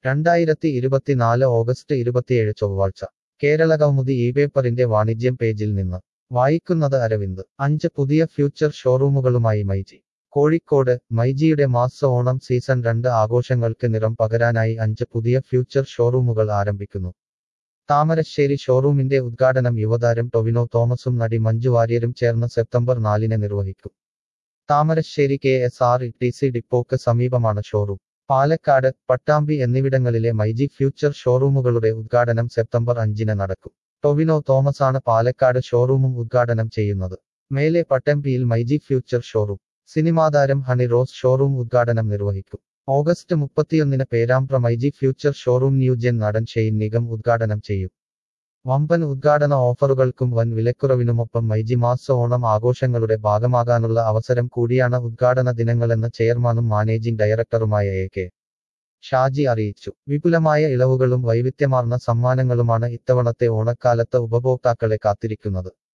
രണ്ടായിരത്തി ഇരുപത്തിനാല് ഓഗസ്റ്റ് ഇരുപത്തിയേഴ് ചൊവ്വാഴ്ച കേരള കൗമുദി ഈ പേപ്പറിന്റെ വാണിജ്യം പേജിൽ നിന്ന് വായിക്കുന്നത് അരവിന്ദ് അഞ്ച് പുതിയ ഫ്യൂച്ചർ ഷോറൂമുകളുമായി മൈജി കോഴിക്കോട് മൈജിയുടെ മാസ ഓണം സീസൺ രണ്ട് ആഘോഷങ്ങൾക്ക് നിറം പകരാനായി അഞ്ച് പുതിയ ഫ്യൂച്ചർ ഷോറൂമുകൾ ആരംഭിക്കുന്നു താമരശ്ശേരി ഷോറൂമിന്റെ ഉദ്ഘാടനം യുവതാരം ടൊവിനോ തോമസും നടി മഞ്ജു വാര്യരും ചേർന്ന് സെപ്റ്റംബർ നാലിന് നിർവഹിക്കും Thamarassery K S R T C ഡിപ്പോക്ക് സമീപമാണ് ഷോറൂം പാലക്കാട് പട്ടാമ്പി എന്നിവിടങ്ങളിലെ മൈജി ഫ്യൂച്ചർ ഷോറൂമുകളുടെ ഉദ്ഘാടനം സെപ്റ്റംബർ അഞ്ചിന് നടക്കും ടൊവിനോ തോമസാണ് പാലക്കാട് ഷോറൂമും ഉദ്ഘാടനം ചെയ്യുന്നത് മേലെ പട്ടമ്പിയിൽ മൈജി ഫ്യൂച്ചർ ഷോറൂം സിനിമാതാരം ഹണി റോസ് ഷോറൂം ഉദ്ഘാടനം നിർവഹിക്കും ഓഗസ്റ്റ് മുപ്പത്തിയൊന്നിന് Perambra myG future showroom new gen നടൻ ഷെയ്ൻ നിഗം ഉദ്ഘാടനം ചെയ്യും വമ്പൻ ഉദ്ഘാടന ഓഫറുകൾക്കും വൻ വിലക്കുറവിനുമൊപ്പം മൈജി മാസ ഓണം ആഘോഷങ്ങളുടെ ഭാഗമാകാനുള്ള അവസരം കൂടിയാണ് ഉദ്ഘാടന ദിനങ്ങളെന്ന് ചെയർമാനും മാനേജിംഗ് ഡയറക്ടറുമായ എ കെ ഷാജി അറിയിച്ചു വിപുലമായ ഇളവുകളും വൈവിധ്യമാർന്ന സമ്മാനങ്ങളുമാണ് ഇത്തവണത്തെ ഓണക്കാലത്ത് ഉപഭോക്താക്കളെ കാത്തിരിക്കുന്നത്